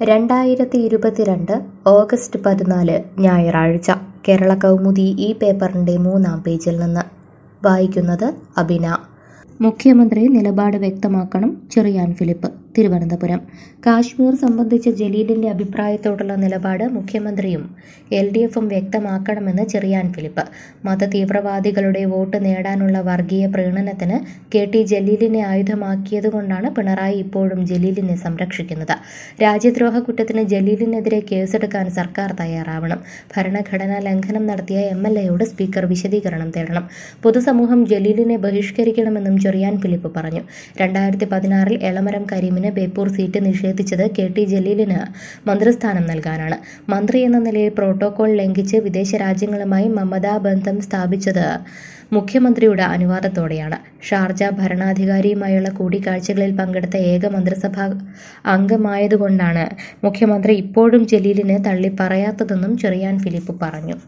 രണ്ടായിരത്തി ഇരുപത്തിരണ്ട് ഓഗസ്റ്റ് പതിനാല് ഞായറാഴ്ച കേരള കൗമുദി ഈ പേപ്പറിൻ്റെ മൂന്നാം പേജിൽ നിന്ന് വായിക്കുന്നത് അബിന മുഖ്യമന്ത്രി നിലപാട് വ്യക്തമാക്കണം ചെറിയാൻ ഫിലിപ്പ് തിരുവനന്തപുരം കാശ്മീർ സംബന്ധിച്ച ജലീലിന്റെ അഭിപ്രായത്തോടുള്ള നിലപാട് മുഖ്യമന്ത്രിയും എൽ ഡി എഫും വ്യക്തമാക്കണമെന്ന് ചെറിയാൻ ഫിലിപ്പ് മതതീവ്രവാദികളുടെ വോട്ട് നേടാനുള്ള വർഗീയ പ്രീണനത്തിന് കെ ടി ജലീലിനെ ആയുധമാക്കിയതുകൊണ്ടാണ് പിണറായി ഇപ്പോഴും ജലീലിനെ സംരക്ഷിക്കുന്നത് രാജ്യദ്രോഹ കുറ്റത്തിന് ജലീലിനെതിരെ കേസെടുക്കാൻ സർക്കാർ തയ്യാറാവണം ഭരണഘടനാ ലംഘനം നടത്തിയ എം എൽ എയോട് സ്പീക്കർ വിശദീകരണം തേടണം പൊതുസമൂഹം ജലീലിനെ ബഹിഷ്കരിക്കണമെന്നും ചെറിയാൻ ഫിലിപ്പ് പറഞ്ഞു രണ്ടായിരത്തി പതിനാറിൽ എളമരം കരീമിന് ബേപ്പൂർ സീറ്റ് നിഷേധിച്ചത് കെ ടി ജലീലിന് മന്ത്രിസ്ഥാനം നൽകാനാണ് മന്ത്രി എന്ന നിലയിൽ പ്രോട്ടോകോൾ ലംഘിച്ച് വിദേശ രാജ്യങ്ങളുമായി മമതാ ബന്ധം സ്ഥാപിച്ചത് മുഖ്യമന്ത്രിയുടെ അനുവാദത്തോടെയാണ് ഷാർജ ഭരണാധികാരിയുമായുള്ള കൂടിക്കാഴ്ചകളിൽ പങ്കെടുത്ത ഏക മന്ത്രിസഭാ അംഗമായതുകൊണ്ടാണ് മുഖ്യമന്ത്രി ഇപ്പോഴും ജലീലിനെ തള്ളിപ്പറയാത്തതെന്നും ചെറിയാൻ ഫിലിപ്പ് പറഞ്ഞു